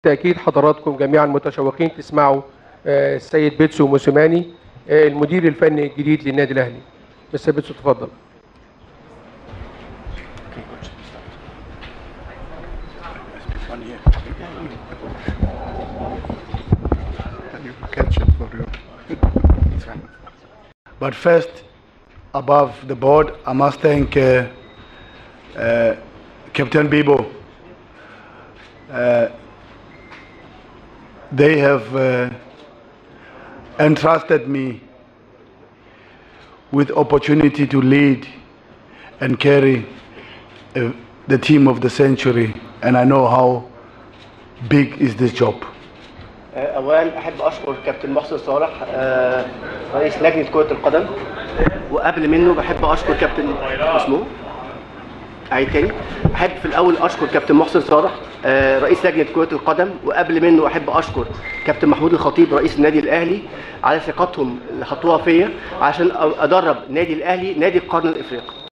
بالتأكيد حضراتكم جميعا متشوقين تسمعوا آه، السيد بيتسو موسيماني آه، المدير الفني الجديد للنادي الأهلي مستر بيتسو تفضل One here. Can you catch it for you? It's fine. But first, above the board, I must thank uh, uh, Captain Bibo. Uh, they have uh, entrusted me with opportunity to lead and carry uh, the team of the century, and I know how big is this job. اولا احب اشكر كابتن محسن صالح آه، رئيس لجنه كره القدم وقبل منه بحب اشكر كابتن اسمه عيد تاني احب في الاول اشكر كابتن محسن صالح آه، رئيس لجنه كره القدم وقبل منه احب اشكر كابتن محمود الخطيب رئيس النادي الاهلي على ثقتهم اللي حطوها فيا عشان ادرب نادي الاهلي نادي القرن الافريقي